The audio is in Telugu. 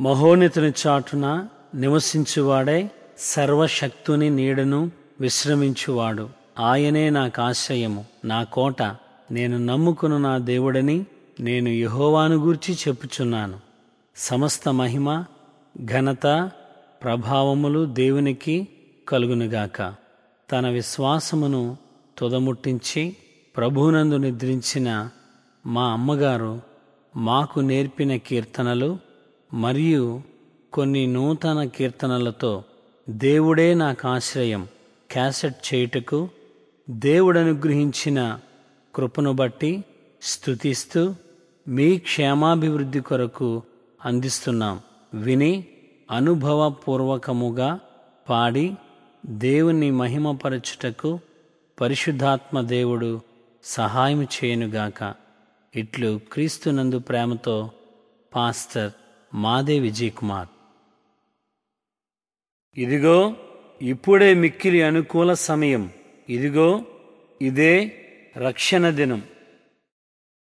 మహోన్నతుని చాటున నివసించువాడే సర్వశక్తుని నీడను విశ్రమించువాడు ఆయనే నాకు ఆశ్రయము నా కోట నేను నమ్ముకున్న నా దేవుడని నేను యహోవాను గూర్చి చెప్పుచున్నాను సమస్త మహిమ ఘనత ప్రభావములు దేవునికి కలుగునుగాక తన విశ్వాసమును తుదముట్టించి ప్రభువునందు నిద్రించిన మా అమ్మగారు మాకు నేర్పిన కీర్తనలు మరియు కొన్ని నూతన కీర్తనలతో దేవుడే నాకు ఆశ్రయం క్యాసెట్ చేయుటకు దేవుడు అనుగ్రహించిన కృపను బట్టి స్తుతిస్తూ మీ క్షేమాభివృద్ధి కొరకు అందిస్తున్నాం విని అనుభవపూర్వకముగా పాడి దేవుని మహిమపరచుటకు పరిశుద్ధాత్మ దేవుడు సహాయం చేయనుగాక ఇట్లు క్రీస్తునందు ప్రేమతో పాస్టర్ మాదే విజయ్ కుమార్ ఇదిగో ఇప్పుడే మిక్కిలి అనుకూల సమయం ఇదిగో ఇదే రక్షణ దినం